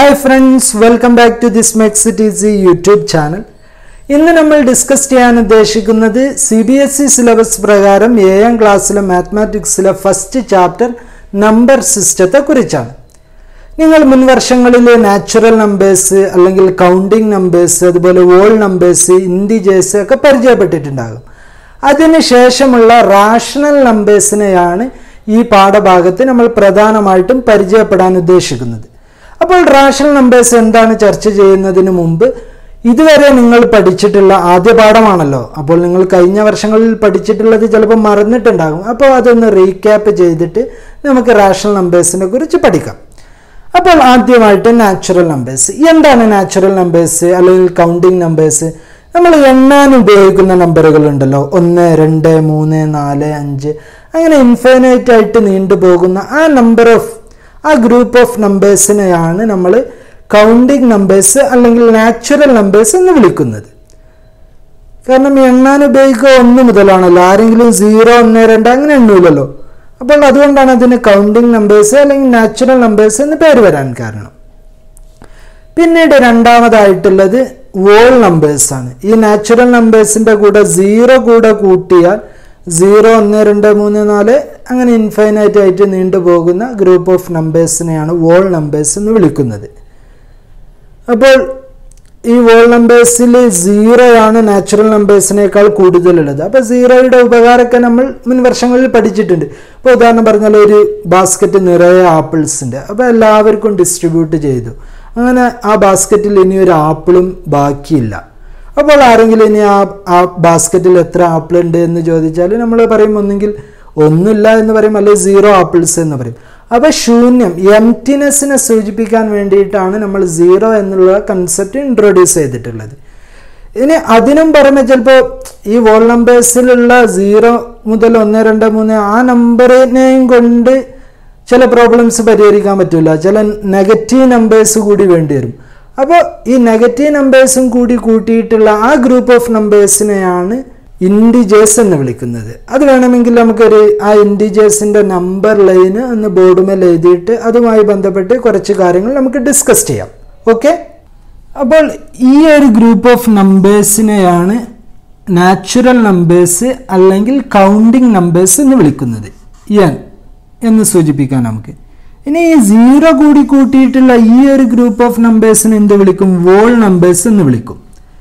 hi friends welcome back to this Mex T C YouTube channel ഇന്ന് നമ്മൾ discuss ചെയ്യാൻ ഉദ്ദേശിക്കുന്നത് C B S E syllabus പ്രകാരം ഏഴാം ക്ലാസ്സിലെ മാത്തമാറ്റിക്സിലെ ഫസ്റ്റ് ചാപ്റ്റർ നമ്പർ സിസ്റ്റത്തെ കുറിച്ചാണ് നിങ്ങൾ മുൻ വർഷങ്ങളിൽ നാച്ചുറൽ നമ്പേഴ്സ് അല്ലെങ്കിൽ കൗണ്ടിങ് നമ്പേഴ്സ് അതുപോലെ വോൾ നമ്പേഴ്സ് ഇൻഡിജേഴ്സ് ഒക്കെ പരിചയപ്പെട്ടിട്ടുണ്ടാകും അതിനുശേഷമുള്ള റാഷണൽ നമ്പേഴ്സിനെയാണ് ഈ പാഠഭാഗത്ത് നമ്മൾ പ്രധാനമായിട്ടും പരിചയപ്പെടാൻ ഉദ്ദേശിക്കുന്നത് അപ്പോൾ റാഷണൽ നമ്പേഴ്സ് എന്താണ് ചർച്ച ചെയ്യുന്നതിന് മുമ്പ് ഇതുവരെ നിങ്ങൾ പഠിച്ചിട്ടുള്ള ആദ്യ പാഠമാണല്ലോ അപ്പോൾ നിങ്ങൾ കഴിഞ്ഞ വർഷങ്ങളിൽ പഠിച്ചിട്ടുള്ളത് ചിലപ്പോൾ മറന്നിട്ടുണ്ടാകും അപ്പോൾ അതൊന്ന് റീക്യാപ്പ് ചെയ്തിട്ട് നമുക്ക് റാഷണൽ നമ്പേഴ്സിനെ കുറിച്ച് പഠിക്കാം അപ്പോൾ ആദ്യമായിട്ട് നാച്ചുറൽ നമ്പേഴ്സ് എന്താണ് നാച്ചുറൽ നമ്പേഴ്സ് അല്ലെങ്കിൽ കൗണ്ടിങ് നമ്പേഴ്സ് നമ്മൾ എണ്ണാൻ ഉപയോഗിക്കുന്ന നമ്പറുകൾ ഉണ്ടല്ലോ ഒന്ന് രണ്ട് മൂന്ന് നാല് അഞ്ച് അങ്ങനെ ഇൻഫൈനൈറ്റ് ആയിട്ട് നീണ്ടുപോകുന്ന ആ നമ്പർ ഓഫ് ആ ഗ്രൂപ്പ് ഓഫ് നമ്പേഴ്സിനെയാണ് നമ്മൾ കൗണ്ടിങ് നമ്പേഴ്സ് അല്ലെങ്കിൽ നാച്ചുറൽ നമ്പേഴ്സ് എന്ന് വിളിക്കുന്നത് കാരണം എണ്ണാൻ ഉപയോഗിക്കുക ഒന്ന് മുതലാണല്ലോ ആരെങ്കിലും സീറോ ഒന്ന് രണ്ട് അങ്ങനെ എണ്ണൂലല്ലോ അപ്പോൾ അതുകൊണ്ടാണ് അതിന് കൗണ്ടിങ് നമ്പേഴ്സ് അല്ലെങ്കിൽ നാച്ചുറൽ നമ്പേഴ്സ് എന്ന് പേര് വരാൻ കാരണം പിന്നീട് രണ്ടാമതായിട്ടുള്ളത് വോൾ നമ്പേഴ്സ് ആണ് ഈ നാച്ചുറൽ നമ്പേഴ്സിന്റെ കൂടെ സീറോ കൂടെ കൂട്ടിയാൽ സീറോ ഒന്ന് രണ്ട് മൂന്ന് നാല് അങ്ങനെ ഇൻഫൈനൈറ്റ് ആയിട്ട് നീണ്ടുപോകുന്ന ഗ്രൂപ്പ് ഓഫ് നമ്പേഴ്സിനെയാണ് വോൾ നമ്പേഴ്സ് എന്ന് വിളിക്കുന്നത് അപ്പോൾ ഈ വോൾ നമ്പേഴ്സിൽ സീറോ ആണ് നാച്ചുറൽ നമ്പേഴ്സിനേക്കാൾ കൂടുതലുള്ളത് അപ്പോൾ സീറോയുടെ ഉപകാരമൊക്കെ നമ്മൾ മുൻ വർഷങ്ങളിൽ പഠിച്ചിട്ടുണ്ട് ഇപ്പോൾ ഉദാഹരണം പറഞ്ഞാൽ ഒരു ബാസ്ക്കറ്റ് നിറയെ ആപ്പിൾസ് ഉണ്ട് അപ്പോൾ എല്ലാവർക്കും ഡിസ്ട്രിബ്യൂട്ട് ചെയ്തു അങ്ങനെ ആ ബാസ്ക്കറ്റിൽ ഇനി ഒരു ആപ്പിളും ബാക്കിയില്ല അപ്പോൾ ആരെങ്കിലും ഇനി ആ ആ ബാസ്ക്കറ്റിൽ എത്ര ആപ്പിൾ ഉണ്ട് എന്ന് ചോദിച്ചാൽ നമ്മൾ പറയും ഒന്നെങ്കിൽ ഒന്നുമില്ല എന്ന് പറയും അല്ലെങ്കിൽ സീറോ ആപ്പിൾസ് എന്ന് പറയും അപ്പോൾ ശൂന്യം എംറ്റിനെസ്സിനെ സൂചിപ്പിക്കാൻ വേണ്ടിയിട്ടാണ് നമ്മൾ സീറോ എന്നുള്ള കൺസെപ്റ്റ് ഇൻട്രൊഡ്യൂസ് ചെയ്തിട്ടുള്ളത് ഇനി അതിനും പുറമെ ചിലപ്പോൾ ഈ വോൾ നമ്പേഴ്സിലുള്ള സീറോ മുതൽ ഒന്ന് രണ്ട് മൂന്ന് ആ നമ്പറിനെയും കൊണ്ട് ചില പ്രോബ്ലംസ് പരിഹരിക്കാൻ പറ്റില്ല ചില നെഗറ്റീവ് നമ്പേഴ്സ് കൂടി വേണ്ടി വരും അപ്പോൾ ഈ നെഗറ്റീവ് നമ്പേഴ്സും കൂടി കൂട്ടിയിട്ടുള്ള ആ ഗ്രൂപ്പ് ഓഫ് നമ്പേഴ്സിനെയാണ് ഇൻഡിജേഴ്സ് എന്ന് വിളിക്കുന്നത് അത് വേണമെങ്കിൽ നമുക്കൊരു ആ ഇൻഡിജേഴ്സിൻ്റെ നമ്പർ ലൈന് ഒന്ന് ബോർഡുമേൽ എഴുതിയിട്ട് അതുമായി ബന്ധപ്പെട്ട് കുറച്ച് കാര്യങ്ങൾ നമുക്ക് ഡിസ്കസ് ചെയ്യാം ഓക്കെ അപ്പോൾ ഈ ഒരു ഗ്രൂപ്പ് ഓഫ് നമ്പേഴ്സിനെയാണ് നാച്ചുറൽ നമ്പേഴ്സ് അല്ലെങ്കിൽ കൗണ്ടിങ് നമ്പേഴ്സ് എന്ന് വിളിക്കുന്നത് എൻ എന്ന് സൂചിപ്പിക്കാം നമുക്ക് ഇനി ഈ സീറോ കൂടി കൂട്ടിയിട്ടുള്ള ഈ ഒരു ഗ്രൂപ്പ് ഓഫ് നമ്പേഴ്സിന് എന്ത് വിളിക്കും വോൾ നമ്പേഴ്സ് എന്ന് വിളിക്കും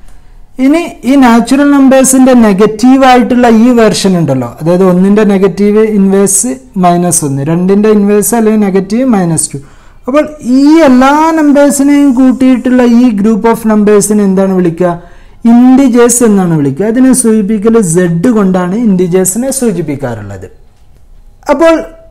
ഇനി ഈ നാച്ചുറൽ നമ്പേഴ്സിന്റെ നെഗറ്റീവ് ആയിട്ടുള്ള ഈ വെർഷൻ ഉണ്ടല്ലോ അതായത് ഒന്നിന്റെ നെഗറ്റീവ് ഇൻവേഴ്സ് മൈനസ് ഒന്ന് രണ്ടിന്റെ ഇൻവേഴ്സ് അല്ലെങ്കിൽ നെഗറ്റീവ് മൈനസ് ടു അപ്പോൾ ഈ എല്ലാ നമ്പേഴ്സിനെയും കൂട്ടിയിട്ടുള്ള ഈ ഗ്രൂപ്പ് ഓഫ് നമ്പേഴ്സിനെ എന്താണ് വിളിക്കുക ഇൻഡിജേഴ്സ് എന്നാണ് വിളിക്കുക അതിനെ സൂചിപ്പിക്കൽ സെഡ് കൊണ്ടാണ് ഇൻഡിജേഴ്സിനെ സൂചിപ്പിക്കാറുള്ളത് അപ്പോൾ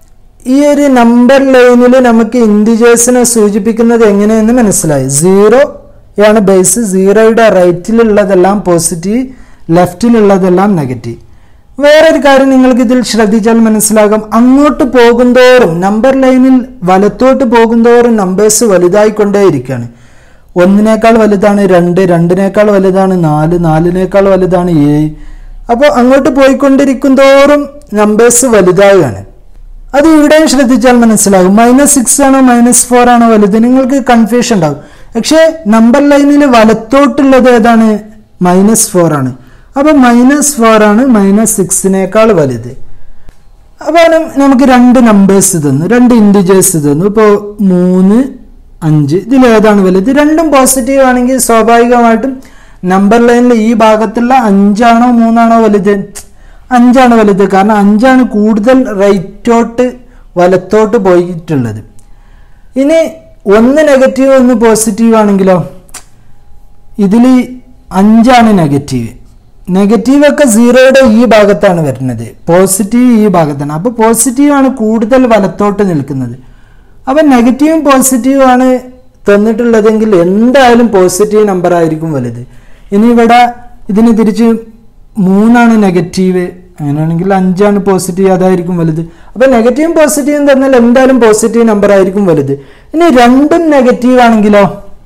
ഈ ഒരു നമ്പർ ലൈനിൽ നമുക്ക് ഇൻഡിജേഴ്സിനെ സൂചിപ്പിക്കുന്നത് എങ്ങനെയെന്ന് മനസ്സിലായി സീറോ ആണ് ബേസ് സീറോയുടെ റൈറ്റിലുള്ളതെല്ലാം പോസിറ്റീവ് ലെഫ്റ്റിലുള്ളതെല്ലാം നെഗറ്റീവ് വേറൊരു കാര്യം നിങ്ങൾക്ക് ഇതിൽ ശ്രദ്ധിച്ചാൽ മനസ്സിലാകും അങ്ങോട്ട് പോകുന്തോറും നമ്പർ ലൈനിൽ വലത്തോട്ട് പോകുന്തോറും നമ്പേഴ്സ് വലുതായിക്കൊണ്ടേയിരിക്കുകയാണ് ഒന്നിനേക്കാൾ വലുതാണ് രണ്ട് രണ്ടിനേക്കാൾ വലുതാണ് നാല് നാലിനേക്കാൾ വലുതാണ് ഏഴ് അപ്പോൾ അങ്ങോട്ട് പോയിക്കൊണ്ടിരിക്കും തോറും നമ്പേഴ്സ് വലുതാവുകയാണ് അത് ഇവിടെയും ശ്രദ്ധിച്ചാൽ മനസ്സിലാകും മൈനസ് സിക്സ് ആണോ മൈനസ് ഫോർ ആണോ വലുത് നിങ്ങൾക്ക് കൺഫ്യൂഷൻ ഉണ്ടാകും പക്ഷേ നമ്പർ ലൈനിൽ വലത്തോട്ടുള്ളത് ഏതാണ് മൈനസ് ഫോർ ആണ് അപ്പോൾ മൈനസ് ഫോർ ആണ് മൈനസ് സിക്സിനേക്കാൾ വലുത് അപ്പോൾ നമുക്ക് രണ്ട് നമ്പേഴ്സ് തന്നു രണ്ട് ഇൻഡിജേഴ്സ് തന്നു ഇപ്പോൾ മൂന്ന് അഞ്ച് ഇതിൽ ഏതാണ് വലുത് രണ്ടും പോസിറ്റീവ് ആണെങ്കിൽ സ്വാഭാവികമായിട്ടും നമ്പർ ലൈനിൽ ഈ ഭാഗത്തുള്ള അഞ്ചാണോ മൂന്നാണോ വലുത് അഞ്ചാണ് വലുത് കാരണം അഞ്ചാണ് കൂടുതൽ റൈറ്റോട്ട് വലത്തോട്ട് പോയിട്ടുള്ളത് ഇനി ഒന്ന് നെഗറ്റീവ് ഒന്ന് പോസിറ്റീവ് ആണെങ്കിലോ ഇതിൽ അഞ്ചാണ് നെഗറ്റീവ് നെഗറ്റീവ് ഒക്കെ സീറോയുടെ ഈ ഭാഗത്താണ് വരുന്നത് പോസിറ്റീവ് ഈ ഭാഗത്താണ് അപ്പോൾ പോസിറ്റീവ് ആണ് കൂടുതൽ വലത്തോട്ട് നിൽക്കുന്നത് അപ്പം നെഗറ്റീവും പോസിറ്റീവും ആണ് തന്നിട്ടുള്ളതെങ്കിൽ എന്തായാലും പോസിറ്റീവ് നമ്പർ ആയിരിക്കും വലുത് ഇനി ഇവിടെ ഇതിന് തിരിച്ച് മൂന്നാണ് നെഗറ്റീവ് അങ്ങനെയാണെങ്കിൽ അഞ്ചാണ് പോസിറ്റീവ് അതായിരിക്കും വലുത് അപ്പോൾ നെഗറ്റീവും പോസിറ്റീവും തന്നാൽ എന്തായാലും പോസിറ്റീവ് നമ്പർ ആയിരിക്കും വലുത് ഇനി രണ്ടും നെഗറ്റീവ് ആണെങ്കിലോ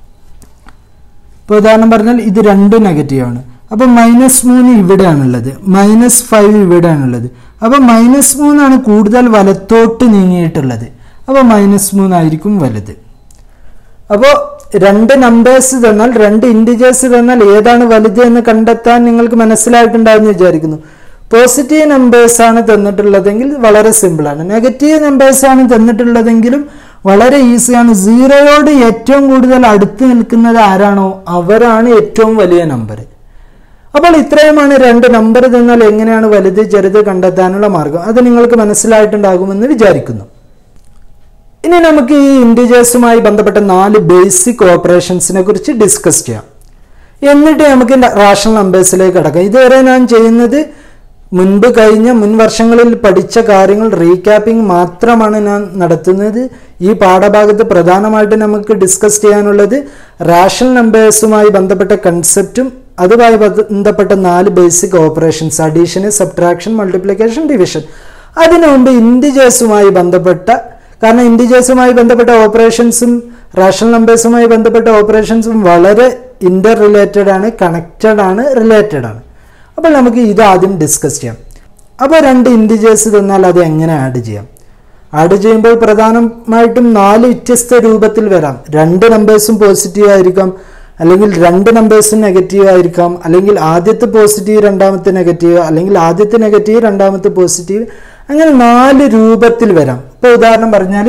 ഇപ്പോൾ ഉദാഹരണം പറഞ്ഞാൽ ഇത് രണ്ടും നെഗറ്റീവ് ആണ് അപ്പോൾ മൈനസ് മൂന്ന് ഇവിടെയാണുള്ളത് മൈനസ് ഫൈവ് ഇവിടെയാണുള്ളത് അപ്പോൾ മൈനസ് മൂന്നാണ് കൂടുതൽ വലത്തോട്ട് നീങ്ങിയിട്ടുള്ളത് അപ്പോൾ മൈനസ് മൂന്നായിരിക്കും വലുത് അപ്പോൾ രണ്ട് നമ്പേഴ്സ് തന്നാൽ രണ്ട് ഇൻഡിജേഴ്സ് തന്നാൽ ഏതാണ് വലുത് എന്ന് കണ്ടെത്താൻ നിങ്ങൾക്ക് മനസ്സിലായിട്ടുണ്ടാവുമെന്ന് വിചാരിക്കുന്നു പോസിറ്റീവ് നമ്പേഴ്സ് ആണ് തന്നിട്ടുള്ളതെങ്കിൽ വളരെ സിമ്പിളാണ് നെഗറ്റീവ് നമ്പേഴ്സ് ആണ് തന്നിട്ടുള്ളതെങ്കിലും വളരെ ഈസിയാണ് സീറോയോട് ഏറ്റവും കൂടുതൽ അടുത്ത് നിൽക്കുന്നത് ആരാണോ അവരാണ് ഏറ്റവും വലിയ നമ്പർ അപ്പോൾ ഇത്രയുമാണ് രണ്ട് നമ്പർ തന്നാൽ എങ്ങനെയാണ് വലുത് ചെറുത് കണ്ടെത്താനുള്ള മാർഗം അത് നിങ്ങൾക്ക് മനസ്സിലായിട്ടുണ്ടാകുമെന്ന് വിചാരിക്കുന്നു ഇനി നമുക്ക് ഈ ഇൻഡിജേഴ്സുമായി ബന്ധപ്പെട്ട നാല് ബേസിക് ഓപ്പറേഷൻസിനെ കുറിച്ച് ഡിസ്കസ് ചെയ്യാം എന്നിട്ട് നമുക്ക് റാഷണൽ നമ്പേഴ്സിലേക്ക് കടക്കാം ഇതുവരെ ഞാൻ ചെയ്യുന്നത് മുൻപ് കഴിഞ്ഞ മുൻ വർഷങ്ങളിൽ പഠിച്ച കാര്യങ്ങൾ റീക്യാപ്പിംഗ് മാത്രമാണ് ഞാൻ നടത്തുന്നത് ഈ പാഠഭാഗത്ത് പ്രധാനമായിട്ട് നമുക്ക് ഡിസ്കസ് ചെയ്യാനുള്ളത് റാഷണൽ നമ്പേഴ്സുമായി ബന്ധപ്പെട്ട കൺസെപ്റ്റും അതുമായി ബന്ധപ്പെട്ട നാല് basic operations addition subtraction multiplication division അതിനു മുമ്പ് ഇൻഡിജേഴ്സുമായി ബന്ധപ്പെട്ട കാരണം ഇൻഡിജേഴ്സുമായി ബന്ധപ്പെട്ട ഓപ്പറേഷൻസും റാഷണൽ നമ്പേഴ്സുമായി ബന്ധപ്പെട്ട ഓപ്പറേഷൻസും വളരെ ഇന്റർ റിലേറ്റഡ് ആണ് കണക്റ്റഡ് ആണ് റിലേറ്റഡ് ആണ് അപ്പോൾ നമുക്ക് ഇത് ആദ്യം ഡിസ്കസ് ചെയ്യാം അപ്പോൾ രണ്ട് ഇൻഡിജേഴ്സ് തന്നാൽ അത് എങ്ങനെ ആഡ് ചെയ്യാം ആഡ് ചെയ്യുമ്പോൾ പ്രധാനമായിട്ടും നാല് വ്യത്യസ്ത രൂപത്തിൽ വരാം രണ്ട് നമ്പേഴ്സും പോസിറ്റീവ് ആയിരിക്കാം അല്ലെങ്കിൽ രണ്ട് നമ്പേഴ്സും നെഗറ്റീവ് ആയിരിക്കാം അല്ലെങ്കിൽ ആദ്യത്തെ പോസിറ്റീവ് രണ്ടാമത്തെ നെഗറ്റീവ് അല്ലെങ്കിൽ ആദ്യത്തെ നെഗറ്റീവ് രണ്ടാമത്തെ പോസിറ്റീവ് അങ്ങനെ നാല് രൂപത്തിൽ വരാം ഇപ്പോൾ ഉദാഹരണം പറഞ്ഞാൽ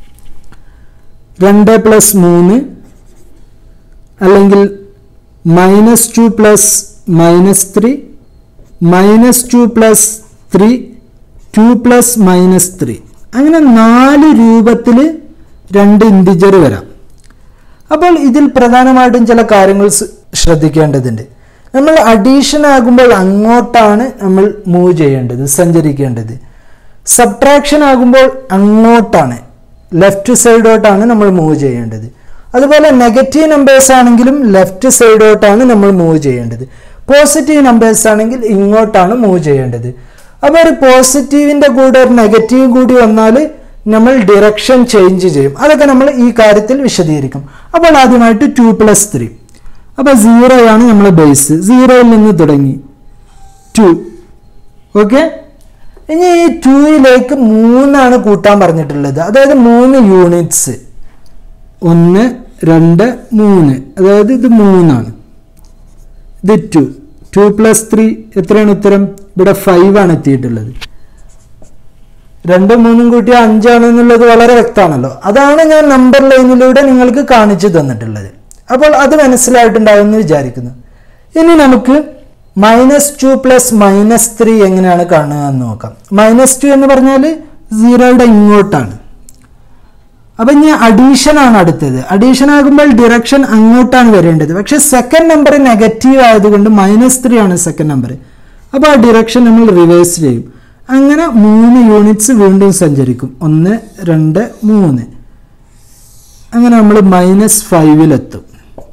രണ്ട് പ്ലസ് മൂന്ന് അല്ലെങ്കിൽ minus two plus minus three minus two plus three two plus minus three അങ്ങനെ നാല് രൂപത്തിൽ രണ്ട് ഇൻഡിജർ വരാം അപ്പോൾ ഇതിൽ പ്രധാനമായിട്ടും ചില കാര്യങ്ങൾ സ് ശ്രദ്ധിക്കേണ്ടതുണ്ട് നമ്മൾ അഡീഷൻ ആകുമ്പോൾ അങ്ങോട്ടാണ് നമ്മൾ മൂവ് ചെയ്യേണ്ടത് സഞ്ചരിക്കേണ്ടത് സബ്ട്രാക്ഷൻ ആകുമ്പോൾ അങ്ങോട്ടാണ് ലെഫ്റ്റ് സൈഡോട്ടാണ് നമ്മൾ മൂവ് ചെയ്യേണ്ടത് അതുപോലെ നെഗറ്റീവ് നമ്പേഴ്സ് ആണെങ്കിലും ലെഫ്റ്റ് സൈഡോട്ടാണ് നമ്മൾ മൂവ് ചെയ്യേണ്ടത് പോസിറ്റീവ് നമ്പേഴ്സ് ആണെങ്കിൽ ഇങ്ങോട്ടാണ് മൂവ് ചെയ്യേണ്ടത് അപ്പോൾ ഒരു പോസിറ്റീവിൻ്റെ കൂടെ ഒരു നെഗറ്റീവ് കൂടി വന്നാൽ നമ്മൾ ഡിറക്ഷൻ ചേഞ്ച് ചെയ്യും അതൊക്കെ നമ്മൾ ഈ കാര്യത്തിൽ വിശദീകരിക്കും അപ്പോൾ ആദ്യമായിട്ട് ടു പ്ലസ് ത്രീ അപ്പോൾ സീറോയാണ് നമ്മൾ ബേസ് സീറോയിൽ നിന്ന് തുടങ്ങി ടു ഓക്കെ ഇനി ഈ ടൂയിലേക്ക് മൂന്നാണ് കൂട്ടാൻ പറഞ്ഞിട്ടുള്ളത് അതായത് മൂന്ന് യൂണിറ്റ്സ് ഒന്ന് രണ്ട് മൂന്ന് അതായത് ഇത് മൂന്നാണ് ഇത് ടു ടു പ്ലസ് ത്രീ എത്രയാണ് ഉത്തരം ഇവിടെ ഫൈവ് ആണ് എത്തിയിട്ടുള്ളത് രണ്ടും മൂന്നും കൂട്ടിയ അഞ്ചാണ് എന്നുള്ളത് വളരെ വ്യക്തമാണല്ലോ അതാണ് ഞാൻ നമ്പർ ലൈനിലൂടെ നിങ്ങൾക്ക് കാണിച്ചു തന്നിട്ടുള്ളത് അപ്പോൾ അത് മനസ്സിലായിട്ടുണ്ടാവുമെന്ന് വിചാരിക്കുന്നു ഇനി നമുക്ക് minus two plus minus three എങ്ങനെയാണ് കാണുക എന്ന് നോക്കാം മൈനസ് ടു എന്ന് പറഞ്ഞാൽ സീറോയുടെ ഇങ്ങോട്ടാണ് അപ്പൊ ഇനി അഡീഷൻ ആണ് അടുത്തത് അഡീഷൻ ആകുമ്പോൾ ഡിറക്ഷൻ അങ്ങോട്ടാണ് വരേണ്ടത് പക്ഷെ സെക്കൻഡ് നമ്പർ നെഗറ്റീവ് ആയതുകൊണ്ട് മൈനസ് ത്രീ ആണ് സെക്കൻഡ് നമ്പർ അപ്പോൾ ആ ഡിറക്ഷൻ നമ്മൾ റിവേഴ്സ് ചെയ്യും അങ്ങനെ മൂന്ന് യൂണിറ്റ്സ് വീണ്ടും സഞ്ചരിക്കും ഒന്ന് രണ്ട് മൂന്ന് അങ്ങനെ നമ്മൾ മൈനസ് ഫൈവിലെത്തും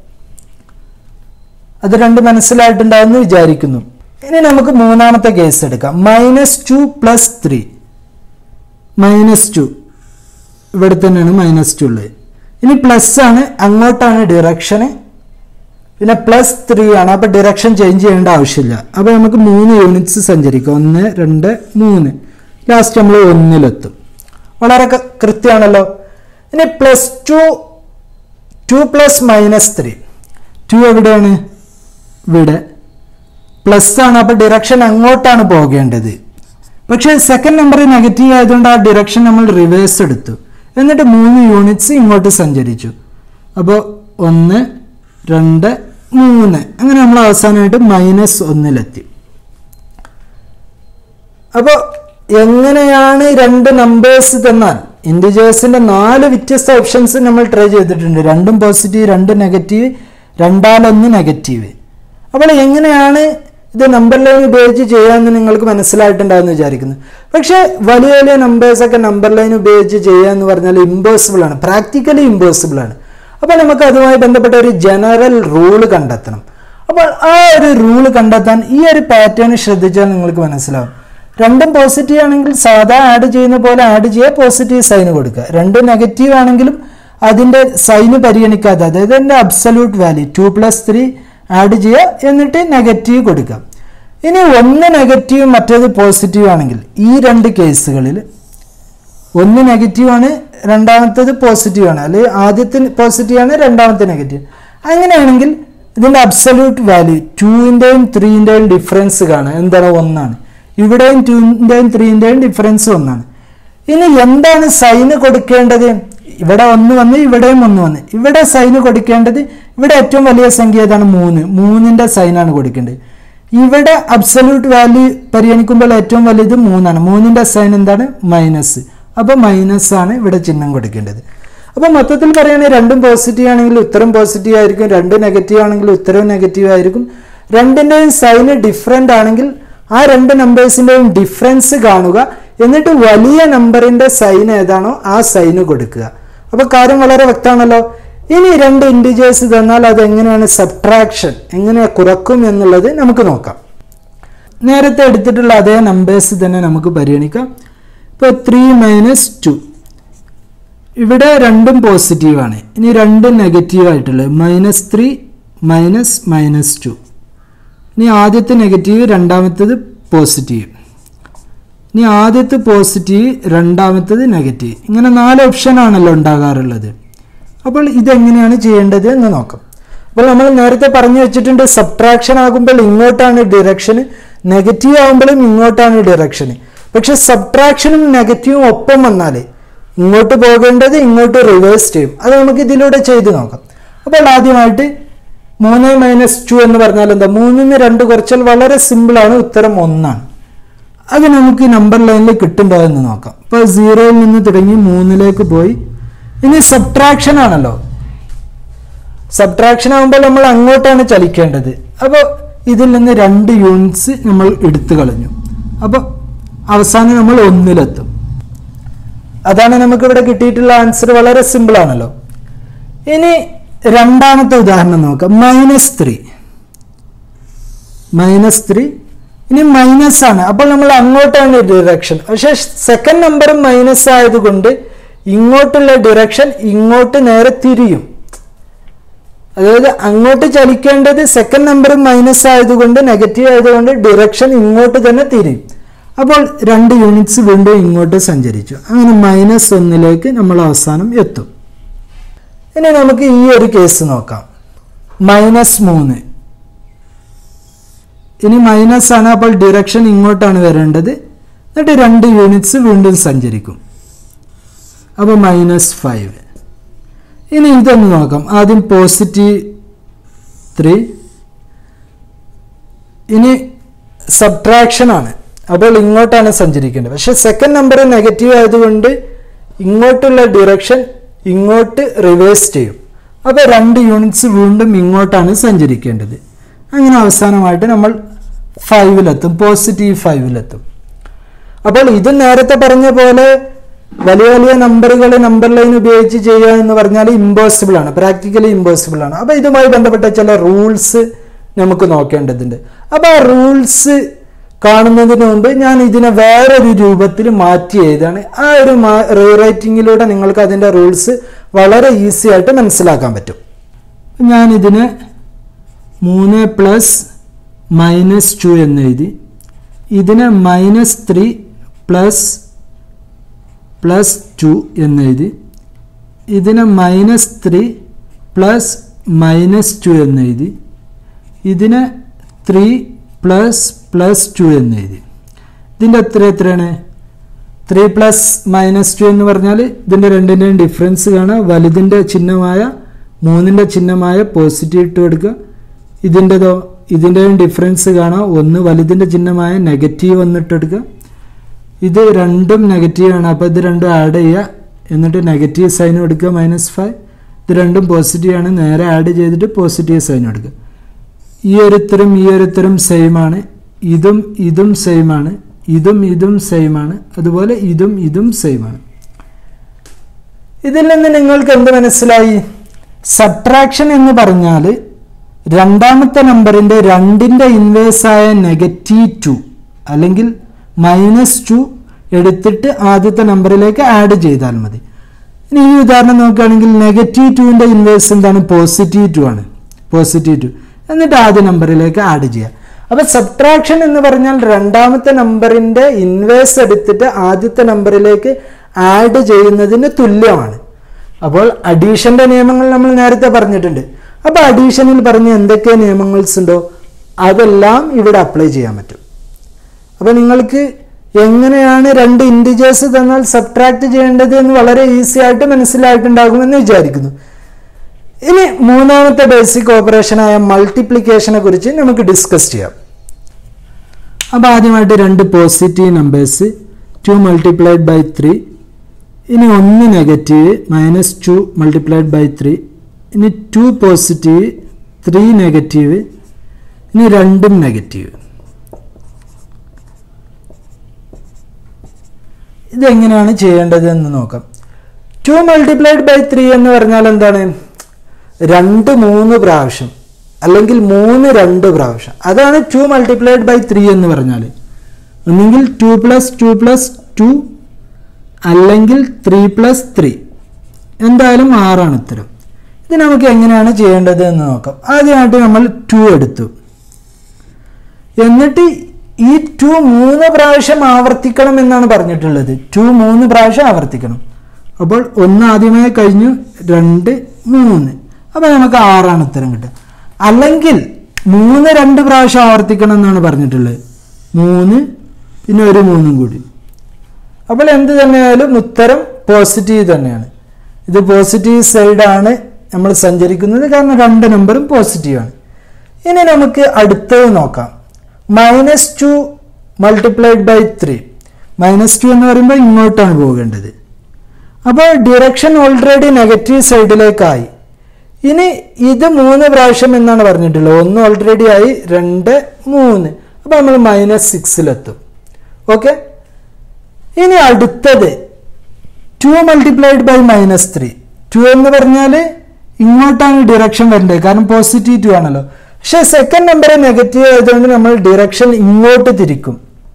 അത് രണ്ട് മനസ്സിലായിട്ടുണ്ടാവുമെന്ന് വിചാരിക്കുന്നു ഇനി നമുക്ക് മൂന്നാമത്തെ കേസ് എടുക്കാം minus two plus three minus two ഇവിടെ തന്നെയാണ് മൈനസ് ടു ഉള്ളത് ഇനി പ്ലസ് ആണ് അങ്ങോട്ടാണ് ഡിറക്ഷന് പിന്നെ പ്ലസ് ത്രീ ആണ് അപ്പോൾ ഡിറക്ഷൻ ചേഞ്ച് ചെയ്യേണ്ട ആവശ്യമില്ല അപ്പോൾ നമുക്ക് മൂന്ന് യൂണിറ്റ്സ് സഞ്ചരിക്കാം ഒന്ന് രണ്ട് മൂന്ന് ലാസ്റ്റ് നമ്മൾ ഒന്നിലെത്തും വളരെ ക- കൃത്യമാണല്ലോ ഇനി plus two two plus minus three two എവിടെയാണ് ഇവിടെ പ്ലസ് ആണ് അപ്പോൾ ഡിറക്ഷൻ അങ്ങോട്ടാണ് പോകേണ്ടത് പക്ഷേ സെക്കൻഡ് നമ്പർ നെഗറ്റീവ് ആയതുകൊണ്ട് ആ ഡിറക്ഷൻ നമ്മൾ റിവേഴ്സ് എടുത്തു എന്നിട്ട് മൂന്ന് യൂണിറ്റ്സ് ഇങ്ങോട്ട് സഞ്ചരിച്ചു അപ്പോൾ ഒന്ന് രണ്ട് മൂന്ന് അങ്ങനെ നമ്മൾ അവസാനമായിട്ട് മൈനസ് ഒന്നിലെത്തി അപ്പോൾ എങ്ങനെയാണ് രണ്ട് നമ്പേഴ്സ് തന്നാൽ ഇൻഡിജേഴ്സിന്റെ നാല് വ്യത്യസ്ത ഓപ്ഷൻസ് നമ്മൾ ട്രൈ ചെയ്തിട്ടുണ്ട് രണ്ടും പോസിറ്റീവ് രണ്ട് നെഗറ്റീവ് രണ്ടാലൊന്ന് നെഗറ്റീവ് അപ്പോൾ എങ്ങനെയാണ് ഇത് നമ്പർ ലൈൻ ഉപയോഗിച്ച് ചെയ്യാമെന്ന് നിങ്ങൾക്ക് മനസ്സിലായിട്ടുണ്ടാകുമെന്ന് വിചാരിക്കുന്നു പക്ഷേ വലിയ വലിയ നമ്പേഴ്സ് ഒക്കെ നമ്പർ ലൈൻ ഉപയോഗിച്ച് ചെയ്യുക എന്ന് പറഞ്ഞാൽ ഇമ്പോസിബിൾ ആണ് പ്രാക്ടിക്കലി ഇമ്പോസിബിൾ ആണ് അപ്പോൾ നമുക്ക് അതുമായി ബന്ധപ്പെട്ട ഒരു ജനറൽ റൂൾ കണ്ടെത്തണം അപ്പോൾ ആ ഒരു റൂൾ കണ്ടെത്താൻ ഈ ഒരു പാറ്റേൺ ശ്രദ്ധിച്ചാൽ നിങ്ങൾക്ക് മനസ്സിലാവും രണ്ടും പോസിറ്റീവ് ആണെങ്കിൽ സാധാ ആഡ് ചെയ്യുന്ന പോലെ ആഡ് ചെയ്യുക പോസിറ്റീവ് സൈന് കൊടുക്കുക രണ്ടും നെഗറ്റീവ് ആണെങ്കിലും അതിൻ്റെ സൈന് പരിഗണിക്കാതെ അതായത് എൻ്റെ absolute value two plus three add ചെയ്യുക എന്നിട്ട് നെഗറ്റീവ് കൊടുക്കുക ഇനി ഒന്ന് നെഗറ്റീവ് മറ്റേത് പോസിറ്റീവ് ആണെങ്കിൽ ഈ രണ്ട് കേസുകളിൽ ഒന്ന് നെഗറ്റീവ് ആണ് രണ്ടാമത്തേത് പോസിറ്റീവ് ആണ് അല്ലെങ്കിൽ ആദ്യത്തെ പോസിറ്റീവ് ആണ് രണ്ടാമത്തെ നെഗറ്റീവ് അങ്ങനെയാണെങ്കിൽ ഇതിന്റെ അബ്സല്യൂട്ട് വാല്യൂ ടൂവിൻ്റെയും ത്രീൻ്റെയും ഡിഫറൻസ് കാണാം എന്താണ് ഒന്നാണ് ഇവിടെയും ടൂവിൻ്റെയും ത്രീൻ്റെയും ഡിഫറൻസ് ഒന്നാണ് ഇനി എന്താണ് സൈന് കൊടുക്കേണ്ടത് ഇവിടെ ഒന്ന് വന്ന് ഇവിടെയും ഒന്ന് വന്ന് ഇവിടെ സൈന് കൊടുക്കേണ്ടത് ഇവിടെ ഏറ്റവും വലിയ സംഖ്യ ഏതാണ് മൂന്ന് മൂന്നിന്റെ സൈനാണ് കൊടുക്കേണ്ടത് ഇവിടെ അബ്സല്യൂട്ട് വാല്യൂ പരിഗണിക്കുമ്പോൾ ഏറ്റവും വലുത് മൂന്നാണ് മൂന്നിന്റെ സൈൻ എന്താണ് മൈനസ് അപ്പൊ മൈനസ് ആണ് ഇവിടെ ചിഹ്നം കൊടുക്കേണ്ടത് അപ്പൊ മൊത്തത്തിൽ പറയുകയാണെങ്കിൽ രണ്ടും പോസിറ്റീവ് ആണെങ്കിൽ ഉത്തരം പോസിറ്റീവ് ആയിരിക്കും രണ്ടും നെഗറ്റീവ് ആണെങ്കിൽ ഉത്തരവും നെഗറ്റീവ് ആയിരിക്കും രണ്ടിന്റെയും സൈന് ഡിഫറെന്റ് ആണെങ്കിൽ ആ രണ്ട് നമ്പേഴ്സിന്റെയും ഡിഫറൻസ് കാണുക എന്നിട്ട് വലിയ നമ്പറിന്റെ സൈൻ ഏതാണോ ആ സൈന് കൊടുക്കുക അപ്പൊ കാര്യം വളരെ വ്യക്തമാണല്ലോ ഇനി രണ്ട് ഇൻഡിജേഴ്സ് തന്നാൽ അത് എങ്ങനെയാണ് സബ്ട്രാക്ഷൻ എങ്ങനെ കുറക്കും എന്നുള്ളത് നമുക്ക് നോക്കാം നേരത്തെ എടുത്തിട്ടുള്ള അതേ നമ്പേഴ്സ് തന്നെ നമുക്ക് പരിഗണിക്കാം ഇപ്പോൾ ത്രീ മൈനസ് ടു ഇവിടെ രണ്ടും പോസിറ്റീവാണ് ഇനി രണ്ടും നെഗറ്റീവ് ആയിട്ടുള്ളത് minus three minus minus two ഇനി ആദ്യത്തെ നെഗറ്റീവ് രണ്ടാമത്തേത് പോസിറ്റീവ് ഇനി ആദ്യത്തെ പോസിറ്റീവ് രണ്ടാമത്തേത് നെഗറ്റീവ് ഇങ്ങനെ നാല് ഓപ്ഷൻ ആണല്ലോ ഉണ്ടാകാറുള്ളത് അപ്പോൾ ഇതെങ്ങനെയാണ് ചെയ്യേണ്ടത് എന്ന് നോക്കാം അപ്പോൾ നമ്മൾ നേരത്തെ പറഞ്ഞു വെച്ചിട്ടുണ്ട് സബ്ട്രാക്ഷൻ ആകുമ്പോൾ ഇങ്ങോട്ടാണ് ഡിറക്ഷൻ നെഗറ്റീവ് ആകുമ്പോഴും ഇങ്ങോട്ടാണ് ഡിറക്ഷൻ പക്ഷെ സബ്ട്രാക്ഷനും നെഗറ്റീവും ഒപ്പം വന്നാൽ ഇങ്ങോട്ട് പോകേണ്ടത് ഇങ്ങോട്ട് റിവേഴ്സ് ചെയ്യും അത് നമുക്ക് ഇതിലൂടെ ചെയ്ത് നോക്കാം അപ്പോൾ ആദ്യമായിട്ട് മൂന്ന് മൈനസ് ടു എന്ന് പറഞ്ഞാൽ എന്താ മൂന്നിന് രണ്ട് കുറച്ചാൽ വളരെ സിമ്പിളാണ് ഉത്തരം ഒന്നാണ് അത് നമുക്ക് നമ്പർ ലൈനിൽ കിട്ടുണ്ടോ എന്ന് നോക്കാം ഇപ്പോൾ സീറോയിൽ നിന്ന് തുടങ്ങി മൂന്നിലേക്ക് പോയി ഇനി സബ്ട്രാക്ഷൻ ആണല്ലോ സബ്ട്രാക്ഷൻ ആകുമ്പോൾ നമ്മൾ അങ്ങോട്ടാണ് ചലിക്കേണ്ടത് അപ്പോൾ ഇതിൽ നിന്ന് രണ്ട് യൂണിറ്റ്സ് നമ്മൾ എടുത്തു കളഞ്ഞു അപ്പോൾ അവസാനം നമ്മൾ ഒന്നിലെത്തും അതാണ് നമുക്ക് ഇവിടെ കിട്ടിയിട്ടുള്ള ആൻസർ വളരെ സിമ്പിൾ ആണല്ലോ ഇനി രണ്ടാമത്തെ ഉദാഹരണം നോക്കാം മൈനസ് ത്രീ മൈനസ് ത്രീ ഇനി മൈനസ് ആണ് അപ്പോൾ നമ്മൾ അങ്ങോട്ടാണ് ഡിറക്ഷൻ പക്ഷെ സെക്കൻഡ് നമ്പർ മൈനസ് ആയതുകൊണ്ട് ഇങ്ങോട്ടുള്ള ഡിറക്ഷൻ ഇങ്ങോട്ട് നേരെ തിരിയും അതായത് അങ്ങോട്ട് ചലിക്കേണ്ടത് സെക്കൻഡ് നമ്പർ മൈനസ് ആയതുകൊണ്ട് നെഗറ്റീവ് ആയതുകൊണ്ട് ഡിറക്ഷൻ ഇങ്ങോട്ട് തന്നെ തിരിയും അപ്പോൾ രണ്ട് യൂണിറ്റ്സ് വീണ്ടും ഇങ്ങോട്ട് സഞ്ചരിച്ചു അങ്ങനെ മൈനസ് ഒന്നിലേക്ക് നമ്മൾ അവസാനം എത്തും ഇനി നമുക്ക് ഈ ഒരു കേസ് നോക്കാം മൈനസ് മൂന്ന് ഇനി മൈനസ് ആണ് അപ്പോൾ ഡിറക്ഷൻ ഇങ്ങോട്ടാണ് വരേണ്ടത് എന്നിട്ട് രണ്ട് യൂണിറ്റ്സ് വീണ്ടും സഞ്ചരിക്കും അപ്പോൾ മൈനസ് ഫൈവ് ഇനി ഇതൊന്ന് നോക്കാം ആദ്യം പോസിറ്റീവ് ത്രീ ഇനി സബ്ട്രാക്ഷൻ ആണ് അപ്പോൾ ഇങ്ങോട്ടാണ് സഞ്ചരിക്കേണ്ടത് പക്ഷെ സെക്കൻഡ് നമ്പർ നെഗറ്റീവ് ആയതുകൊണ്ട് ഇങ്ങോട്ടുള്ള ഡിറക്ഷൻ ഇങ്ങോട്ട് റിവേഴ്സ് ചെയ്യും അപ്പോൾ രണ്ട് യൂണിറ്റ്സ് വീണ്ടും ഇങ്ങോട്ടാണ് സഞ്ചരിക്കേണ്ടത് അങ്ങനെ അവസാനമായിട്ട് നമ്മൾ ഫൈവിലെത്തും പോസിറ്റീവ് ഫൈവിലെത്തും അപ്പോൾ ഇത് നേരത്തെ പറഞ്ഞ പോലെ വലിയ വലിയ നമ്പറുകൾ നമ്പർ ലൈൻ ഉപയോഗിച്ച് ചെയ്യുക എന്ന് പറഞ്ഞാൽ ഇമ്പോസിബിൾ ആണ് പ്രാക്ടിക്കലി ഇമ്പോസിബിൾ ആണ് അപ്പോൾ ഇതുമായി ബന്ധപ്പെട്ട ചില റൂൾസ് നമുക്ക് നോക്കേണ്ടതുണ്ട് അപ്പോൾ ആ റൂൾസ് കാണുന്നതിന് മുമ്പ് ഞാൻ ഇതിനെ വേറൊരു രൂപത്തിൽ മാറ്റി എഴുതാണ് ആ ഒരു റീറൈറ്റിങ്ങിലൂടെ നിങ്ങൾക്ക് അതിൻ്റെ റൂൾസ് വളരെ ഈസി ആയിട്ട് മനസ്സിലാക്കാൻ പറ്റും ഞാൻ ഇതിനെ മൂന്ന് പ്ലസ് മൈനസ് ടു എന്ന് എഴുതി ഇതിനെ minus three plus plus two എന്ന് എഴുതി ഇതിനെ minus three plus minus two എന്ന് എഴുതി ഇതിനെ ത്രീ പ്ലസ് പ്ലസ് ടു എന്ന് എഴുതി ഇതിൻ്റെ എത്ര എത്രയാണ് ത്രീ പ്ലസ് മൈനസ് ടു എന്ന് പറഞ്ഞാൽ ഇതിൻ്റെ രണ്ടിൻ്റെയും ഡിഫറൻസ് കാണാം വലുതിൻ്റെ ചിഹ്നമായ മൂന്നിൻ്റെ ചിഹ്നമായ പോസിറ്റീവ് ഇട്ട് കൊടുക്കുക ഇതിൻ്റെതോ ഇതിൻ്റെയും ഡിഫറൻസ് കാണാം ഒന്ന് വലുതിൻ്റെ ചിഹ്നമായ നെഗറ്റീവ് വന്നിട്ട് എടുക്കുക ഇത് രണ്ടും നെഗറ്റീവ് ആണ് അപ്പോൾ ഇത് രണ്ടും ആഡ് ചെയ്യുക എന്നിട്ട് നെഗറ്റീവ് സൈൻ കൊടുക്കുക മൈനസ് ഫൈവ് ഇത് രണ്ടും പോസിറ്റീവ് ആണ് നേരെ ആഡ് ചെയ്തിട്ട് പോസിറ്റീവ് സൈൻ കൊടുക്കുക ഈ ഒരുത്തരും ഈ ഒരുത്തരും സെയിം ആണ് ഇതും ഇതും സെയിം ആണ് ഇതും ഇതും സെയിം ആണ് അതുപോലെ ഇതും ഇതും സെയിം ആണ് ഇതിൽ നിന്ന് നിങ്ങൾക്ക് എന്ത് മനസ്സിലായി സബ്ട്രാക്ഷൻ എന്ന് പറഞ്ഞാൽ രണ്ടാമത്തെ നമ്പറിന്റെ രണ്ടിന്റെ ഇൻവേഴ്സ് ആയ നെഗറ്റീവ് ടു അല്ലെങ്കിൽ മൈനസ് ടു എടുത്തിട്ട് ആദ്യത്തെ നമ്പറിലേക്ക് ആഡ് ചെയ്താൽ മതി ഇനി ഈ ഉദാഹരണം നോക്കുകയാണെങ്കിൽ നെഗറ്റീവ് ടുവിന്റെ ഇൻവേഴ്സ് എന്താണ് പോസിറ്റീവ് ടു ആണ് പോസിറ്റീവ് ടു എന്നിട്ട് ആദ്യ നമ്പറിലേക്ക് ആഡ് ചെയ്യുക അപ്പൊ സബ്ട്രാക്ഷൻ എന്ന് പറഞ്ഞാൽ രണ്ടാമത്തെ നമ്പറിന്റെ ഇൻവേഴ്സ് എടുത്തിട്ട് ആദ്യത്തെ നമ്പറിലേക്ക് ആഡ് ചെയ്യുന്നതിന് തുല്യമാണ് അപ്പോൾ അഡീഷന്റെ നിയമങ്ങൾ നമ്മൾ നേരത്തെ പറഞ്ഞിട്ടുണ്ട് അപ്പോൾ അഡീഷനിൽ പറഞ്ഞ എന്തൊക്കെ നിയമങ്ങൾസ് ഉണ്ടോ അതെല്ലാം ഇവിടെ അപ്ലൈ ചെയ്യാൻ പറ്റും അപ്പോൾ നിങ്ങൾക്ക് എങ്ങനെയാണ് രണ്ട് ഇൻഡിജേഴ്സ് തന്നാൽ സബ്ട്രാക്ട് ചെയ്യേണ്ടത് എന്ന് വളരെ ഈസി ആയിട്ട് മനസ്സിലായിട്ടുണ്ടാകുമെന്ന് വിചാരിക്കുന്നു ഇനി മൂന്നാമത്തെ ബേസിക് ഓപ്പറേഷനായ മൾട്ടിപ്ലിക്കേഷനെ കുറിച്ച് നമുക്ക് ഡിസ്കസ് ചെയ്യാം അപ്പോൾ ആദ്യമായിട്ട് രണ്ട് positive numbers two multiplied by three ഇനി ഒന്ന് negative minus two multiplied by three ഇനി ടു പോസിറ്റീവ് ത്രീ നെഗറ്റീവ് ഇനി രണ്ടും നെഗറ്റീവ് ഇതെങ്ങനെയാണ് ചെയ്യേണ്ടത് എന്ന് നോക്കാം ടു മൾട്ടിപ്ലൈഡ് ബൈ ത്രീ എന്ന് പറഞ്ഞാൽ എന്താണ് രണ്ട് മൂന്ന് പ്രാവശ്യം അല്ലെങ്കിൽ മൂന്ന് രണ്ട് പ്രാവശ്യം അതാണ് ടു മൾട്ടിപ്ലൈഡ് ബൈ ത്രീ എന്ന് പറഞ്ഞാൽ ഒന്നെങ്കിൽ two plus two plus two അല്ലെങ്കിൽ ത്രീ പ്ലസ് ത്രീ എന്തായാലും ആറാണ് ഉത്തരം ഇത് നമുക്ക് എങ്ങനെയാണ് ചെയ്യേണ്ടത് എന്ന് നോക്കാം ആദ്യമായിട്ട് നമ്മൾ ടു എടുത്തു എന്നിട്ട് ഈ ടു മൂന്ന് പ്രാവശ്യം ആവർത്തിക്കണം എന്നാണ് പറഞ്ഞിട്ടുള്ളത് ടു മൂന്ന് പ്രാവശ്യം ആവർത്തിക്കണം അപ്പോൾ ഒന്ന് ആദ്യമായി കഴിഞ്ഞു രണ്ട് മൂന്ന് അപ്പോൾ നമുക്ക് ആറാണ് ഉത്തരം കിട്ടുക അല്ലെങ്കിൽ മൂന്ന് രണ്ട് പ്രാവശ്യം ആവർത്തിക്കണം എന്നാണ് പറഞ്ഞിട്ടുള്ളത് മൂന്ന് പിന്നെ ഒരു മൂന്നും കൂടി അപ്പോൾ എന്ത് തന്നെയായാലും ഉത്തരം പോസിറ്റീവ് തന്നെയാണ് ഇത് പോസിറ്റീവ് സൈഡാണ് നമ്മൾ സഞ്ചരിക്കുന്നത് കാരണം രണ്ട് നമ്പറും പോസിറ്റീവാണ് ഇനി നമുക്ക് അടുത്തത് നോക്കാം minus two multiplied by three minus two എന്ന് പറയുമ്പോൾ ഇങ്ങോട്ടാണ് പോകേണ്ടത് അപ്പോൾ ഡിറക്ഷൻ ഓൾറെഡി നെഗറ്റീവ് സൈഡിലേക്കായി ഇനി ഇത് മൂന്ന് പ്രാവശ്യം എന്നാണ് പറഞ്ഞിട്ടുള്ളത് ഒന്ന് ഓൾറെഡി ആയി രണ്ട് മൂന്ന് അപ്പോൾ നമ്മൾ മൈനസ് സിക്സിലെത്തും ഓക്കെ ഇനി അടുത്തത് two multiplied by minus three two എന്ന് പറഞ്ഞാൽ ഇങ്ങോട്ടാണ് ഡിറക്ഷൻ വരേണ്ടത് കാരണം പോസിറ്റീവ് ടു ആണല്ലോ പക്ഷെ സെക്കൻഡ് നമ്പർ നെഗറ്റീവ് ആയതുകൊണ്ട് നമ്മൾ ഡിറക്ഷൻ ഇങ്ങോട്ട് തിരിക്കും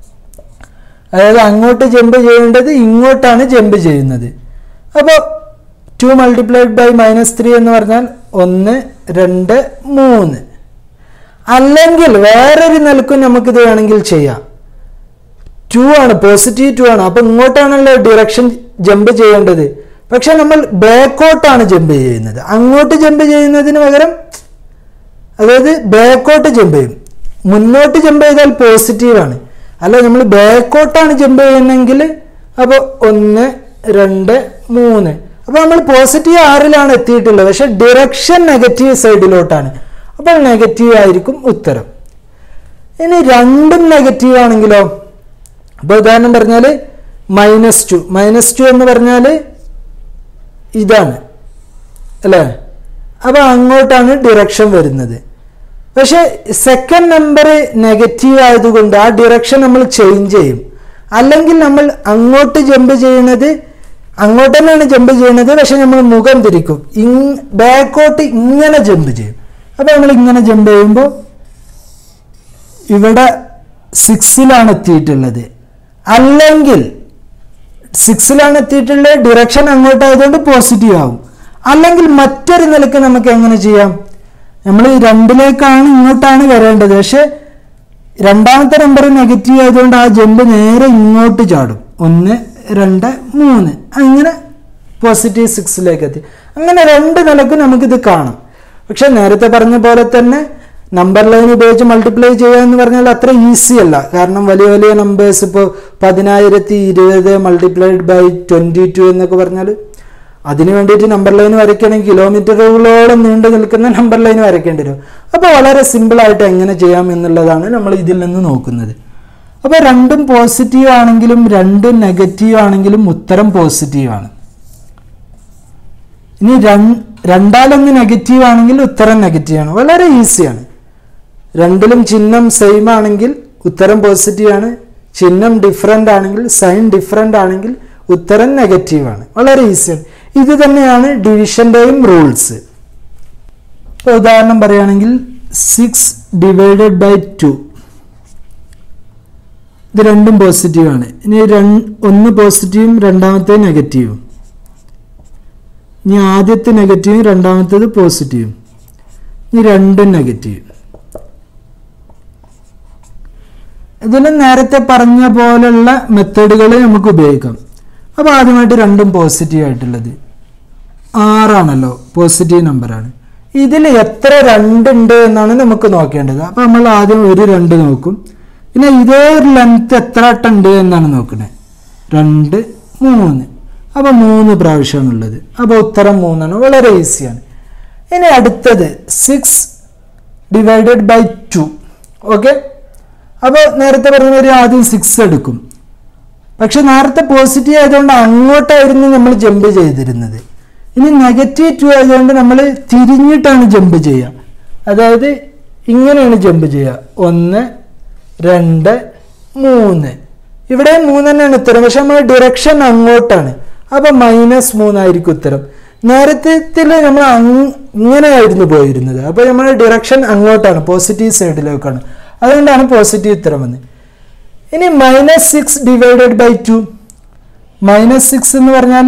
അതായത് അങ്ങോട്ട് ജമ്പ് ചെയ്യേണ്ടത് ഇങ്ങോട്ടാണ് ജമ്പ് ചെയ്യുന്നത് അപ്പോൾ two multiplied by minus three എന്ന് പറഞ്ഞാൽ ഒന്ന് രണ്ട് മൂന്ന് അല്ലെങ്കിൽ വേറൊരു നിലക്കും നമുക്കിത് വേണമെങ്കിൽ ചെയ്യാം ടു ആണ് പോസിറ്റീവ് ടു ആണ് അപ്പൊ ഇങ്ങോട്ടാണല്ലോ ഡിറക്ഷൻ ജമ്പ് ചെയ്യേണ്ടത് പക്ഷെ നമ്മൾ ബാക്കോട്ടാണ് ജമ്പ് ചെയ്യുന്നത് അങ്ങോട്ട് ജമ്പ് ചെയ്യുന്നതിന് പകരം അതായത് ബാക്കോട്ട് ജമ്പ് ചെയ്യും മുന്നോട്ട് ജമ്പ് ചെയ്താൽ പോസിറ്റീവ് ആണ് അല്ല നമ്മൾ ബാക്കോട്ടാണ് ജമ്പ് ചെയ്യുന്നെങ്കിൽ അപ്പോൾ ഒന്ന് രണ്ട് മൂന്ന് അപ്പോൾ നമ്മൾ പോസിറ്റീവ് ആറിലാണ് എത്തിയിട്ടുള്ളത് പക്ഷെ ഡിറക്ഷൻ നെഗറ്റീവ് സൈഡിലോട്ടാണ് അപ്പോൾ നെഗറ്റീവ് ആയിരിക്കും ഉത്തരം ഇനി രണ്ടും നെഗറ്റീവ് ആണെങ്കിലോ അപ്പോൾ ഉദാഹരണം പറഞ്ഞാൽ മൈനസ് ടു മൈനസ് ടു എന്ന് പറഞ്ഞാൽ ഇതാണ് അല്ലേ അപ്പോൾ അങ്ങോട്ടാണ് ഡിറക്ഷൻ വരുന്നത് പക്ഷെ സെക്കൻഡ് നമ്പർ നെഗറ്റീവ് ആയതുകൊണ്ട് ആ ഡിറക്ഷൻ നമ്മൾ ചേഞ്ച് ചെയ്യും അല്ലെങ്കിൽ നമ്മൾ അങ്ങോട്ട് ജമ്പ് ചെയ്യുന്നത് അങ്ങോട്ട് തന്നെയാണ് ജമ്പ് ചെയ്യുന്നത് പക്ഷെ നമ്മൾ മുഖം തിരിക്കും ഇങ് ബാക്കോട്ട് ഇങ്ങനെ ജമ്പ് ചെയ്യും അപ്പോൾ നമ്മൾ ഇങ്ങനെ ജമ്പ് ചെയ്യുമ്പോൾ ഇവിടെ സിക്സിലാണ് എത്തിയിട്ടുള്ളത് അല്ലെങ്കിൽ സിക്സിലാണ് എത്തിയിട്ടുള്ളത് ഡിറക്ഷൻ അങ്ങോട്ടായതുകൊണ്ട് പോസിറ്റീവ് ആവും അല്ലെങ്കിൽ മറ്റൊരു നിലക്ക് നമുക്ക് എങ്ങനെ ചെയ്യാം നമ്മൾ രണ്ടിലേക്കാണ് ഇങ്ങോട്ടാണ് വരേണ്ടത് പക്ഷെ രണ്ടാമത്തെ നമ്പർ നെഗറ്റീവ് ആയതുകൊണ്ട് ആ ജമ്പ് നേരെ ഇങ്ങോട്ട് ചാടും ഒന്ന് രണ്ട് മൂന്ന് അങ്ങനെ പോസിറ്റീവ് സിക്സിലേക്ക് എത്തി അങ്ങനെ രണ്ട് നിലക്കും നമുക്കിത് കാണാം പക്ഷെ നേരത്തെ പറഞ്ഞ പോലെ തന്നെ നമ്പർ ലൈൻ ഉപയോഗിച്ച് മൾട്ടിപ്ലൈ ചെയ്യുക എന്ന് പറഞ്ഞാൽ അത്ര ഈസി അല്ല കാരണം വലിയ വലിയ നമ്പേഴ്സ് ഇപ്പോൾ പതിനായിരത്തി ഇരുപത് മൾട്ടിപ്ലൈഡ് ബൈ ട്വൻറ്റി ടു എന്നൊക്കെ പറഞ്ഞാൽ അതിന് വേണ്ടിയിട്ട് നമ്പർ ലൈൻ വരയ്ക്കണമെങ്കിൽ കിലോമീറ്ററുകളോളം നീണ്ടു നിൽക്കുന്ന നമ്പർ ലൈൻ വരയ്ക്കേണ്ടി വരും അപ്പോൾ വളരെ സിമ്പിളായിട്ട് എങ്ങനെ ചെയ്യാം എന്നുള്ളതാണ് നമ്മൾ ഇതിൽ നിന്ന് നോക്കുന്നത് അപ്പോൾ രണ്ടും പോസിറ്റീവ് ആണെങ്കിലും രണ്ടും നെഗറ്റീവ് ആണെങ്കിലും ഉത്തരം പോസിറ്റീവ് ആണ് ഇനി രണ്ടാലൊന്ന് നെഗറ്റീവ് ആണെങ്കിൽ ഉത്തരം നെഗറ്റീവ് ആണ് വളരെ ഈസിയാണ് രണ്ടിലും ചിഹ്നം സെയിം ആണെങ്കിൽ ഉത്തരം പോസിറ്റീവ് ആണ് ചിഹ്നം ഡിഫറെൻ്റ് ആണെങ്കിൽ സൈൻ ഡിഫറെൻ്റ് ആണെങ്കിൽ ഉത്തരം നെഗറ്റീവ് ആണ് വളരെ ഈസിയാണ് ഇത് തന്നെയാണ് ഡിവിഷൻ്റെയും റൂൾസ് ഇപ്പോൾ ഉദാഹരണം പറയുകയാണെങ്കിൽ സിക്സ് ഡിവൈഡഡ് ബൈ ടു ഇത് രണ്ടും പോസിറ്റീവ് ആണ് ഇനി ഒന്ന് പോസിറ്റീവും രണ്ടാമത്തെ നെഗറ്റീവും ഇനി ആദ്യത്തെ നെഗറ്റീവും രണ്ടാമത്തേത് പോസിറ്റീവും ഇനി രണ്ടും നെഗറ്റീവ് ഇതിൽ നേരത്തെ പറഞ്ഞ പോലുള്ള മെത്തേഡുകൾ നമുക്ക് ഉപയോഗിക്കാം അപ്പോൾ ആദ്യമായിട്ട് രണ്ടും പോസിറ്റീവ് ആയിട്ടുള്ളത് ആറാണല്ലോ പോസിറ്റീവ് നമ്പറാണ് ഇതിൽ എത്ര രണ്ടുണ്ട് എന്നാണ് നമുക്ക് നോക്കേണ്ടത് അപ്പോൾ നമ്മൾ ആദ്യം ഒരു രണ്ട് നോക്കും പിന്നെ ഇതേ ഒരു ലെങ്ത് എത്ര വട്ടം ഉണ്ട് എന്നാണ് നോക്കുന്നത് രണ്ട് മൂന്ന് അപ്പോൾ മൂന്ന് പ്രാവശ്യമാണുള്ളത് അപ്പോൾ ഉത്തരം മൂന്നാണ് വളരെ ഈസിയാണ് ഇനി അടുത്തത് six divided by two okay അപ്പോൾ നേരത്തെ പറഞ്ഞ ഒരു ആദ്യം സിക്സ് എടുക്കും പക്ഷെ നേരത്തെ പോസിറ്റീവ് ആയതുകൊണ്ട് അങ്ങോട്ടായിരുന്നു നമ്മൾ ജമ്പ് ചെയ്തിരുന്നത് ഇനി നെഗറ്റീവ് ടു ആയതുകൊണ്ട് നമ്മൾ തിരിഞ്ഞിട്ടാണ് ജമ്പ് ചെയ്യുക അതായത് ഇങ്ങനെയാണ് ജമ്പ് ചെയ്യുക ഒന്ന് രണ്ട് മൂന്ന് ഇവിടെ മൂന്ന് തന്നെയാണ് ഉത്തരം പക്ഷെ നമ്മൾ ഡിറക്ഷൻ അങ്ങോട്ടാണ് അപ്പൊ മൈനസ് മൂന്നായിരിക്കും ഉത്തരം നേരത്തെ നമ്മൾ ഇങ്ങനെയായിരുന്നു പോയിരുന്നത് അപ്പൊ നമ്മുടെ ഡിറക്ഷൻ അങ്ങോട്ടാണ് പോസിറ്റീവ് സൈഡിലേക്കാണ് അതുകൊണ്ടാണ് പോസിറ്റീവ് ഉത്തരം വന്നത് ഇനി minus six divided by two minus six എന്ന് പറഞ്ഞാൽ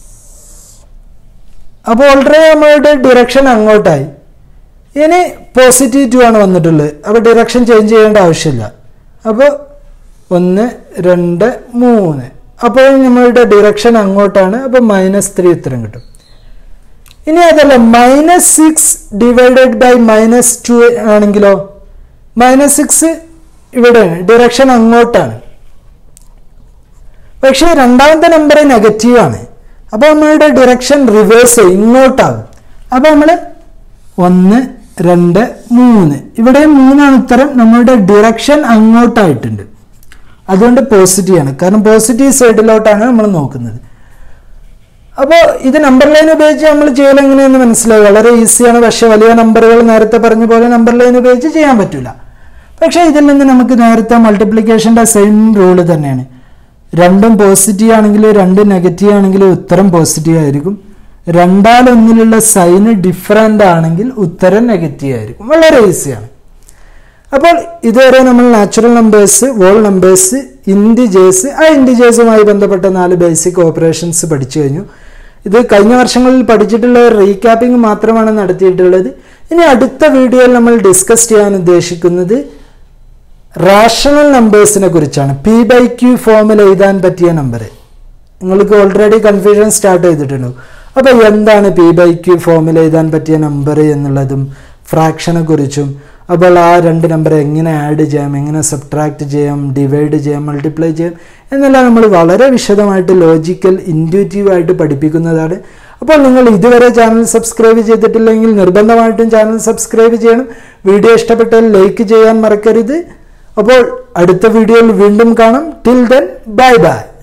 അപ്പോൾ ഓൾറെഡി നമ്മളുടെ ഡിറക്ഷൻ അങ്ങോട്ടായി ഇനി പോസിറ്റീവ് ടു ആണ് വന്നിട്ടുള്ളത് അപ്പോൾ ഡിറക്ഷൻ ചേഞ്ച് ചെയ്യേണ്ട ആവശ്യമില്ല അപ്പോൾ ഒന്ന് രണ്ട് മൂന്ന് അപ്പോൾ നമ്മളുടെ ഡിറക്ഷൻ അങ്ങോട്ടാണ് അപ്പോൾ മൈനസ് ത്രീ ഉത്തരം കിട്ടും ഇനി അതല്ല minus six divided by minus two ആണെങ്കിലോ മൈനസ് സിക്സ് ഇവിടെയാണ് ഡിറക്ഷൻ അങ്ങോട്ടാണ് പക്ഷേ രണ്ടാമത്തെ നമ്പർ നെഗറ്റീവ് ആണ് അപ്പോൾ നമ്മളുടെ ഡിറക്ഷൻ റിവേഴ്സ് ഇങ്ങോട്ടാകും അപ്പോൾ നമ്മൾ ഒന്ന് രണ്ട് മൂന്ന് ഇവിടെ മൂന്നാണ് ഉത്തരം നമ്മളുടെ ഡിറക്ഷൻ അങ്ങോട്ടായിട്ടുണ്ട് അതുകൊണ്ട് പോസിറ്റീവ് ആണ് കാരണം പോസിറ്റീവ് സൈഡിലോട്ടാണ് നമ്മൾ നോക്കുന്നത് അപ്പോൾ ഇത് നമ്പർ ലൈൻ ഉപയോഗിച്ച് നമ്മൾ ചെയ്യൽ എങ്ങനെയെന്ന് മനസ്സിലായി വളരെ ഈസിയാണ് പക്ഷെ വലിയ നമ്പറുകൾ നേരത്തെ പറഞ്ഞ പോലെ നമ്പർ ലൈൻ ഉപയോഗിച്ച് ചെയ്യാൻ പറ്റില്ല പക്ഷേ ഇതിൽ നിന്ന് നമുക്ക് നേരത്തെ മൾട്ടിപ്ലിക്കേഷൻ്റെ സെയിം റൂള് തന്നെയാണ് രണ്ടും പോസിറ്റീവ് ആണെങ്കിലും രണ്ടും നെഗറ്റീവ് ആണെങ്കിലും ഉത്തരം പോസിറ്റീവ് ആയിരിക്കും രണ്ടാലൊന്നിലുള്ള സൈന് ഡിഫറൻ്റ് ആണെങ്കിൽ ഉത്തരം നെഗറ്റീവ് ആയിരിക്കും വളരെ ഈസിയാണ് അപ്പോൾ ഇതുവരെ നമ്മൾ natural numbers whole numbers integers ആ ഇൻഡിജേഴ്സുമായി ബന്ധപ്പെട്ട നാല് ബേസിക് ഓപ്പറേഷൻസ് പഠിച്ചു കഴിഞ്ഞു ഇത് കഴിഞ്ഞ വർഷങ്ങളിൽ പഠിച്ചിട്ടുള്ള റീക്യാപ്പിംഗ് മാത്രമാണ് നടത്തിയിട്ടുള്ളത് ഇനി അടുത്ത വീഡിയോയിൽ നമ്മൾ ഡിസ്കസ് ചെയ്യാൻ ഉദ്ദേശിക്കുന്നത് റാഷണൽ നമ്പേഴ്സിനെ കുറിച്ചാണ് പി ബൈ ക്യൂ ഫോമിൽ എഴുതാൻ പറ്റിയ നമ്പർ നിങ്ങൾക്ക് ഓൾറെഡി കൺഫ്യൂഷൻ സ്റ്റാർട്ട് ചെയ്തിട്ടുണ്ടോ അപ്പോൾ എന്താണ് പി ബൈ ക്യൂ ഫോമിൽ എഴുതാൻ പറ്റിയ നമ്പർ എന്നുള്ളതും ഫ്രാക്ഷനെ കുറിച്ചും അപ്പോൾ ആ രണ്ട് നമ്പർ എങ്ങനെ ആഡ് ചെയ്യാം എങ്ങനെ സബ്ട്രാക്ട് ചെയ്യാം ഡിവൈഡ് ചെയ്യാം മൾട്ടിപ്ലൈ ചെയ്യാം എന്നെല്ലാം നമ്മൾ വളരെ വിശദമായിട്ട് ലോജിക്കൽ ഇൻറ്റ്യൂറ്റീവായിട്ട് പഠിപ്പിക്കുന്നതാണ് അപ്പോൾ നിങ്ങൾ ഇതുവരെ ചാനൽ സബ്സ്ക്രൈബ് ചെയ്തിട്ടില്ലെങ്കിൽ നിർബന്ധമായിട്ടും ചാനൽ സബ്സ്ക്രൈബ് ചെയ്യണം വീഡിയോ ഇഷ്ടപ്പെട്ടാൽ ലൈക്ക് ചെയ്യാൻ മറക്കരുത് അപ്പോൾ അടുത്ത വീഡിയോയിൽ വീണ്ടും കാണാം ടിൽ ദെൻ ബൈ ബൈ